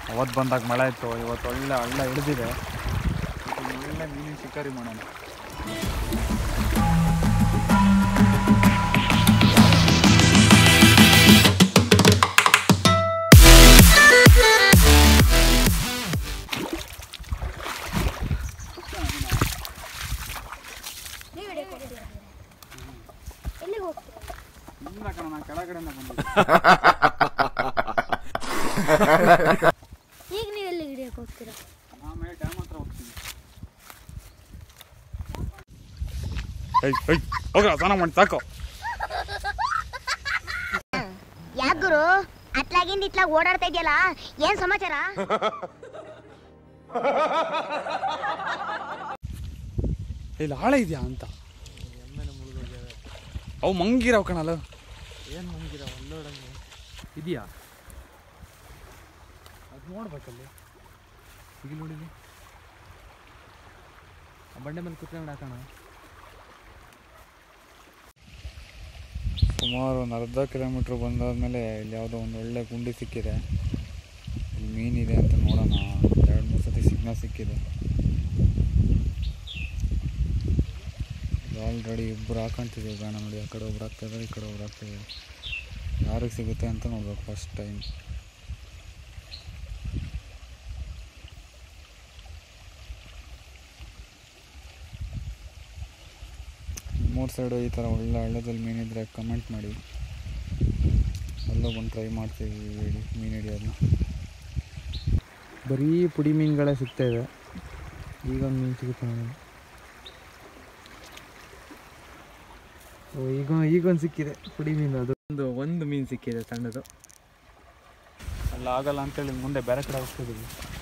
ಅವತ್ತು ಬಂದಾಗ ಮಳೆ ಇತ್ತು ಇವತ್ತು ಒಳ್ಳೆ ಹಳ್ಳ ಹಿಡಿದಿದೆ ಒಳ್ಳೆ ಮೀನಿನ ಶಿಕಾರಿ ಮಾಡೋಣ ನೀವು ಹಿಡಿಯಕ್ಕೆ ಹೋಗ್ತೀರಾ? ಎಲ್ಲಿಗೆ ಹೋಗ್ತೀರಾ ಇಲ್ಲ ಕಣ ನಾನು ಕೆಳಗಡೆಯಿಂದ ಬಂದಿದ್ದೆ ಈಗ ನೀವು ಎಲ್ಲಿಗೆ ಹಿಡಿಯಕ್ಕೆ ಹೋಗ್ತೀರಾ ಆಮೇಲೆ ಡ್ಯಾಮ್ ಹತ್ರ ಹೋಗ್ತೀನಿ ಐ ಐ ಹೋಗ್ರ ಸ್ನಾನ ಮಾಡಿ ಸಾಕು ಯಾಕೆ ಗುರು ಅತ್ಲಾಗಿಂದ ಇತ್ಲಾಗ ಓಡಾಡ್ತಾ ಇದೆಯಲ್ಲ ಏನ್ ಸಮಾಚಾರ ಇಲ್ಲಿ ಆಳೆ ಇದೆಯಾ ಅಂತ ಅವು ಮಂಗಿರಾವ್ ಕಣಲ್ಲ ಏನು ಮುಂಗಿರ ಅಲ್ಲೋಡಂಗೆ ಇದೆಯಾ ಅದು ನೋಡ್ಬೇಕಲ್ಲಿ ಈಗ ನೋಡಿಲಿ ಆ ಬಂಡೆ ಮೇಲೆ ಕುತ್ಕೊಂಡು ಹಾಕೋಣ ಸುಮಾರು ಒಂದು ಅರ್ಧ ಕಿಲೋಮೀಟ್ರ್ ಬಂದಾದ್ಮೇಲೆ ಇಲ್ಲಿ ಯಾವುದೋ ಒಂದು ಒಳ್ಳೆ ಗುಂಡಿ ಸಿಕ್ಕಿದೆ ಇಲ್ಲಿ ಮೀನಿದೆ ಅಂತ ನೋಡೋಣ ಎರಡು ಮೂರು ಸತಿ ಸಿಗ್ನಲ್ ಸಿಕ್ಕಿದೆ ಆಲ್ರೆಡಿ ಇಬ್ಬರು ಹಾಕೊಂತಿದ್ದೀವಿ ಗಾಣ ನೋಡಿ ಆ ಕಡೆ ಒಬ್ರು ಹಾಕ್ತಿದ್ದಾರೆ ಈ ಕಡೆ ಒಬ್ರು ಹಾಕ್ತಿದ್ದಾರೆ ಯಾರಿಗೆ ಸಿಗುತ್ತೆ ಅಂತ ನೋಡ್ಬೇಕು ಫಸ್ಟ್ ಟೈಮ್ ಮೂರು ಸೈಡು ಈ ಥರ ಒಳ್ಳೆ ಹಳ್ಳದಲ್ಲಿ ಮೀನಿದ್ರೆ ಕಮೆಂಟ್ ಮಾಡಿ ಅಲ್ಲೋ ಬಂದು ಟ್ರೈ ಮಾಡ್ತೀವಿ ಹಿಡಿ ಮೀನು ಹಿಡಿಯೋದನ್ನ ಬರೀ ಪುಡಿ ಮೀನುಗಳೇ ಸಿಗ್ತಾ ಇದೆ ಈಗ ಒಂದು ಮೀನು ಸಿಗುತ್ತೆ ನೋಡಿ ಓ ಈಗ ಈಗೊಂದು ಸಿಕ್ಕಿದೆ ಪುಡಿ ಮೀನು ಅದು ಒಂದು ಒಂದು ಮೀನು ಸಿಕ್ಕಿದೆ ಸಣ್ಣದು ಅಲ್ಲ ಆಗಲ್ಲ ಅಂತೇಳಿ ಮುಂದೆ ಬೇರೆ ಕಡೆ ಹೋಗ್ತಿದ್ದೀವಿ